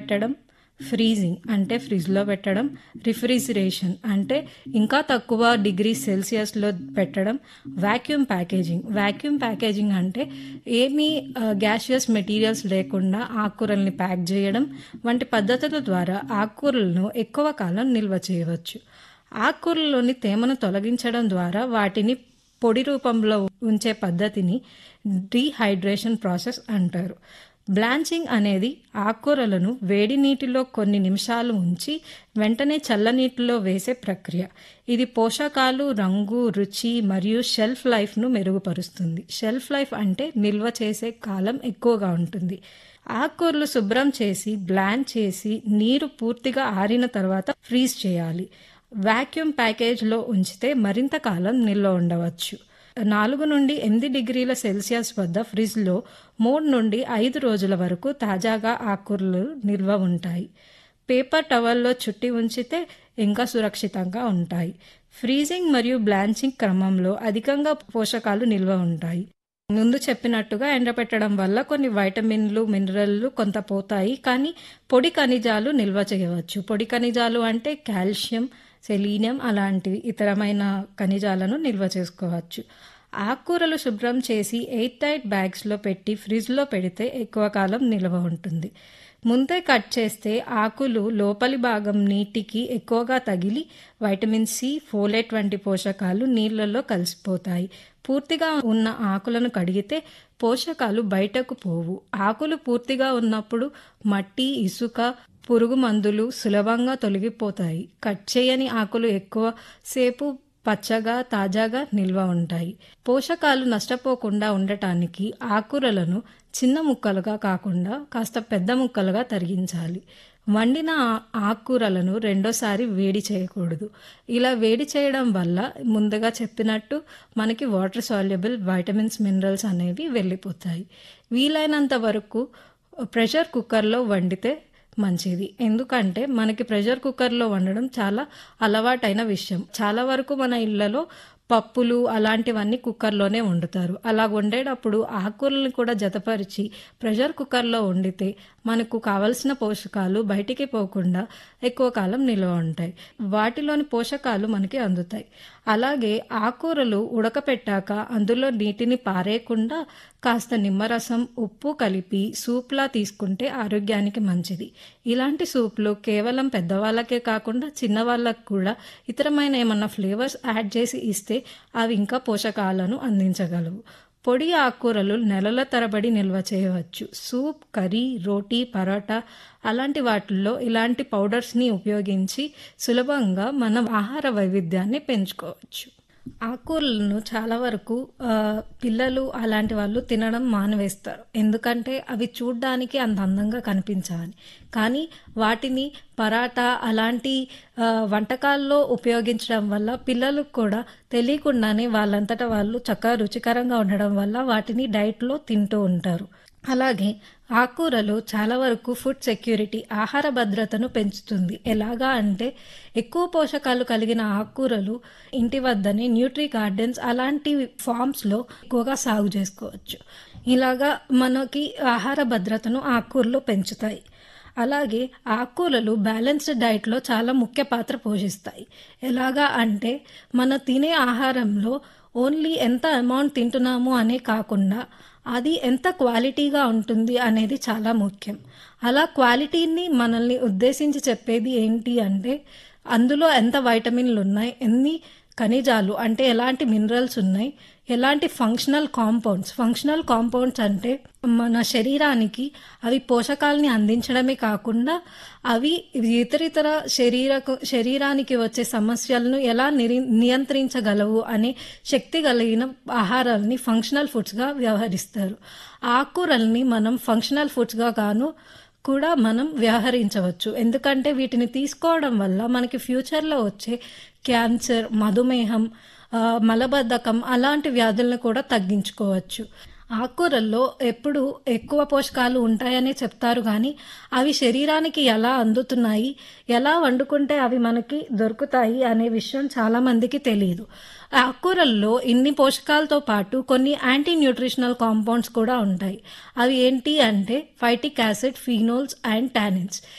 పెట్టడం ఫ్రీజింగ్ అంటే ఫ్రిడ్జ్లో పెట్టడం రిఫ్రిజిరేషన్ అంటే ఇంకా తక్కువ డిగ్రీ సెల్సియస్లో పెట్టడం వాక్యూమ్ ప్యాకేజింగ్ వాక్యూమ్ ప్యాకేజింగ్ అంటే ఏమీ గ్యాషియస్ మెటీరియల్స్ లేకుండా ఆకుకూరల్ని ప్యాక్ చేయడం వంటి పద్ధతుల ద్వారా ఆకుకూరలను ఎక్కువ కాలం నిల్వ చేయవచ్చు ఆకుకూరలోని తేమను తొలగించడం ద్వారా వాటిని పొడి రూపంలో ఉంచే పద్ధతిని డీహైడ్రేషన్ ప్రాసెస్ అంటారు బ్లాంచింగ్ అనేది ఆకుకూరలను వేడి నీటిలో కొన్ని నిమిషాలు ఉంచి వెంటనే చల్లనీటిలో వేసే ప్రక్రియ ఇది పోషకాలు రంగు రుచి మరియు షెల్ఫ్ లైఫ్ను మెరుగుపరుస్తుంది షెల్ఫ్ లైఫ్ అంటే నిల్వ చేసే కాలం ఎక్కువగా ఉంటుంది ఆకుకూరలు శుభ్రం చేసి బ్లాంచ్ చేసి నీరు పూర్తిగా ఆరిన తర్వాత ఫ్రీజ్ చేయాలి వాక్యూమ్ ప్యాకేజ్లో ఉంచితే మరింత కాలం నిల్వ ఉండవచ్చు నాలుగు నుండి ఎనిమిది డిగ్రీల సెల్సియస్ వద్ద ఫ్రిడ్జ్లో మూడు నుండి ఐదు రోజుల వరకు తాజాగా ఆకుకూరలు నిల్వ ఉంటాయి పేపర్ టవల్లో చుట్టి ఉంచితే ఇంకా సురక్షితంగా ఉంటాయి ఫ్రీజింగ్ మరియు బ్లాంచింగ్ క్రమంలో అధికంగా పోషకాలు నిల్వ ఉంటాయి ముందు చెప్పినట్టుగా ఎండపెట్టడం వల్ల కొన్ని వైటమిన్లు మినరల్లు కొంత పోతాయి కానీ పొడి ఖనిజాలు నిల్వ చేయవచ్చు పొడి ఖనిజాలు అంటే కాల్షియం సెలీనియం అలాంటివి ఇతరమైన ఖనిజాలను నిల్వ చేసుకోవచ్చు ఆకుకూరలు శుభ్రం చేసి ఎయిట్ టైట్ బ్యాగ్స్లో పెట్టి ఫ్రిడ్జ్లో పెడితే ఎక్కువ కాలం నిల్వ ఉంటుంది ముందే కట్ చేస్తే ఆకులు లోపలి భాగం నీటికి ఎక్కువగా తగిలి వైటమిన్ సి ఫోలేట్ వంటి పోషకాలు నీళ్లలో కలిసిపోతాయి పూర్తిగా ఉన్న ఆకులను కడిగితే పోషకాలు బయటకు పోవు ఆకులు పూర్తిగా ఉన్నప్పుడు మట్టి ఇసుక పురుగు మందులు సులభంగా తొలగిపోతాయి కట్ చేయని ఆకులు ఎక్కువ సేపు పచ్చగా తాజాగా నిల్వ ఉంటాయి పోషకాలు నష్టపోకుండా ఉండటానికి ఆకుకూరలను చిన్న ముక్కలుగా కాకుండా కాస్త పెద్ద ముక్కలుగా తరిగించాలి వండిన ఆకుకూరలను రెండోసారి వేడి చేయకూడదు ఇలా వేడి చేయడం వల్ల ముందుగా చెప్పినట్టు మనకి వాటర్ సాల్యుబుల్ వైటమిన్స్ మినరల్స్ అనేవి వెళ్ళిపోతాయి వీలైనంత వరకు ప్రెషర్ కుక్కర్లో వండితే మంచిది ఎందుకంటే మనకి ప్రెషర్ కుక్కర్లో వండడం చాలా అలవాటైన విషయం చాలా వరకు మన ఇళ్లలో పప్పులు అలాంటివన్నీ కుక్కర్లోనే వండుతారు అలా వండేటప్పుడు ఆకుకూరలను కూడా జతపరిచి ప్రెషర్ కుక్కర్లో వండితే మనకు కావలసిన పోషకాలు బయటికి పోకుండా ఎక్కువ కాలం నిల్వ ఉంటాయి వాటిలోని పోషకాలు మనకి అందుతాయి అలాగే ఆకుకూరలు ఉడకపెట్టాక అందులో నీటిని పారేయకుండా కాస్త నిమ్మరసం ఉప్పు కలిపి సూప్లా తీసుకుంటే ఆరోగ్యానికి మంచిది ఇలాంటి సూప్లు కేవలం పెద్దవాళ్ళకే కాకుండా చిన్నవాళ్ళకు కూడా ఇతరమైన ఏమన్నా ఫ్లేవర్స్ యాడ్ చేసి ఇస్తే అవి ఇంకా పోషకాలను అందించగలవు పొడి ఆకుకూరలు నెలల తరబడి నిల్వ చేయవచ్చు సూప్ కర్రీ రోటీ పరోటా అలాంటి వాటిల్లో ఇలాంటి పౌడర్స్ని ఉపయోగించి సులభంగా మనం ఆహార వైవిధ్యాన్ని పెంచుకోవచ్చు ఆకుకూరలను చాలా వరకు పిల్లలు అలాంటి వాళ్ళు తినడం మానివేస్తారు ఎందుకంటే అవి చూడ్డానికి అంత అందంగా కనిపించాలని కానీ వాటిని పరాటా అలాంటి వంటకాల్లో ఉపయోగించడం వల్ల పిల్లలకు కూడా తెలియకుండానే వాళ్ళంతటా వాళ్ళు చక్కగా రుచికరంగా ఉండడం వల్ల వాటిని డైట్లో తింటూ ఉంటారు అలాగే ఆకుకూరలు చాలా వరకు ఫుడ్ సెక్యూరిటీ ఆహార భద్రతను పెంచుతుంది ఎలాగా అంటే ఎక్కువ పోషకాలు కలిగిన ఆకుకూరలు ఇంటి వద్దనే న్యూట్రీ గార్డెన్స్ అలాంటి ఫామ్స్లో ఎక్కువగా సాగు చేసుకోవచ్చు ఇలాగా మనకి ఆహార భద్రతను ఆకుకూరలు పెంచుతాయి అలాగే ఆకుకూరలు బ్యాలెన్స్డ్ డైట్లో చాలా ముఖ్య పాత్ర పోషిస్తాయి ఎలాగా అంటే మన తినే ఆహారంలో ఓన్లీ ఎంత అమౌంట్ తింటున్నాము అనే కాకుండా అది ఎంత క్వాలిటీగా ఉంటుంది అనేది చాలా ముఖ్యం అలా క్వాలిటీని మనల్ని ఉద్దేశించి చెప్పేది ఏంటి అంటే అందులో ఎంత వైటమిన్లు ఉన్నాయి ఎన్ని ఖనిజాలు అంటే ఎలాంటి మినరల్స్ ఉన్నాయి ఎలాంటి ఫంక్షనల్ కాంపౌండ్స్ ఫంక్షనల్ కాంపౌండ్స్ అంటే మన శరీరానికి అవి పోషకాలని అందించడమే కాకుండా అవి ఇతరితర శరీర శరీరానికి వచ్చే సమస్యలను ఎలా నిరి నియంత్రించగలవు అనే శక్తి కలిగిన ఆహారాలని ఫంక్షనల్ ఫుడ్స్గా వ్యవహరిస్తారు ఆకుకూరల్ని మనం ఫంక్షనల్ ఫుడ్స్గా గాను కూడా మనం వ్యవహరించవచ్చు ఎందుకంటే వీటిని తీసుకోవడం వల్ల మనకి ఫ్యూచర్లో వచ్చే క్యాన్సర్ మధుమేహం మలబద్ధకం అలాంటి వ్యాధులను కూడా తగ్గించుకోవచ్చు ఆకుకూరల్లో ఎప్పుడు ఎక్కువ పోషకాలు ఉంటాయని చెప్తారు కానీ అవి శరీరానికి ఎలా అందుతున్నాయి ఎలా వండుకుంటే అవి మనకి దొరుకుతాయి అనే విషయం చాలామందికి తెలియదు ఆకుకూరల్లో ఇన్ని పోషకాలతో పాటు కొన్ని యాంటీ న్యూట్రిషనల్ కాంపౌండ్స్ కూడా ఉంటాయి అవి ఏంటి అంటే phytic acid phenols and tannins